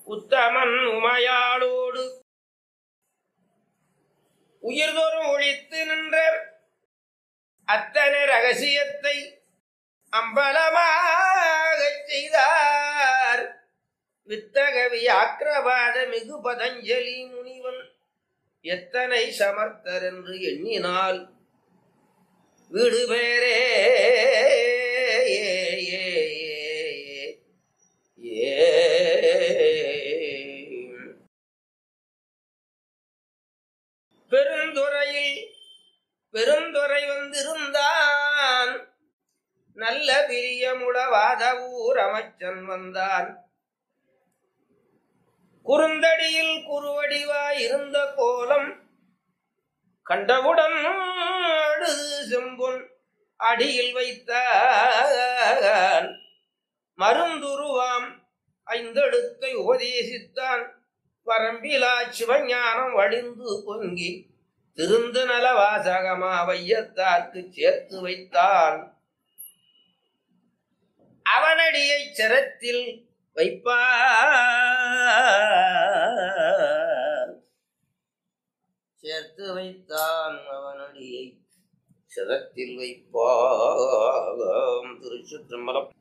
உத்தமன் உமையாளோடு உயிர்தோறும் ஒழித்து நின்ற அத்தனை ரகசியத்தை அம்பலமாகச் செய்தார் வித்தகவி ஆக்கிரவாத மிகு பதஞ்சலி முனிவன் எத்தனை சமர்த்தர் என்று எண்ணினால் வீடு பேரே பெருந்துறையில் பெருந்துறை வந்திருந்தான் நல்ல பிரியமுடவாத ஊர் அமைச்சன் வந்தான் குறுந்தடியில் குறுவடிவாய் இருந்த கோலம் கண்டவுடன் அழுது செம்பொன் அடியில் வைத்தான் மருந்துருவாம் ஐந்தெழுத்தை உபதேசித்தான் வரம்பிலா சிவஞானம் வழிந்து பொங்கி திருந்து நலவாசகமா வையத்தார்க்கு சேர்த்து வைத்தான் அவனடியை சிரத்தில் வைப்பார் சேர்த்து வைத்தான் அவனடியை சிரத்தில் வைப்பாம் திருச்சுற்றம்பலம்